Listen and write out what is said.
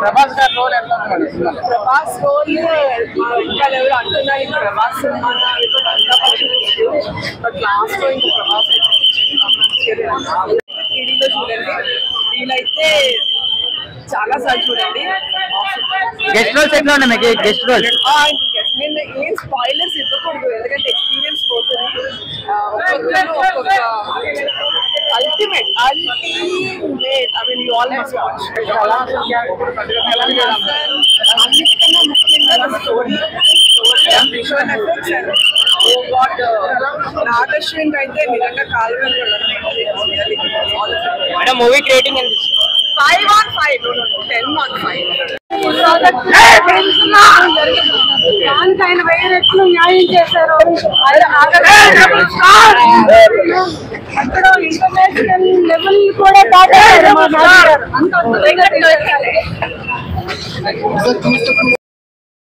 ప్రభాస్ గారి రోల్ ఎట్లా ఉంది మేడం సినిమాలో? ప్రభాస్ రోల్ ఇంకా ఎవరు అంటున్నారు ఇంకా ప్రభాస్ సినిమా బట్ లాస్ట్ లో ఇంకా ప్రభాస్ టీడీలో చూడండి వీలైతే చాలా సార్లు చూడండి గెస్ట్ రోల్స్ ఎట్లా ఉన్నాయి మీకు గెస్ట్ రోల్స్ ఆ, ఇంకా guess. నేను ఏం స్పాయిలర్స్ ఇవ్వకూడదు ఎందుకంటే ఎక్స్పీరియన్స్ పోతుంది ఆ, ఒక్కొక్కరు ఒక్కొక్క ultimate ultimate I mean you all must watch అన్నిటికన్నా ముఖ్యంగా story visual effects and oh god Nagashwin అయితే నిజంగా కాలువ మేడం మూవీ క్రియేటింగ్ ఎంత five on five ten on five దానికి ఆయన వెయ్యి రెట్లు న్యాయం చేశారు ఆయన అక్కడ ఇంటర్నేషనల్ లెవెల్ కూడా దాటారు మా నాన్నగారు అంత అద్భుతంగా చేశారు.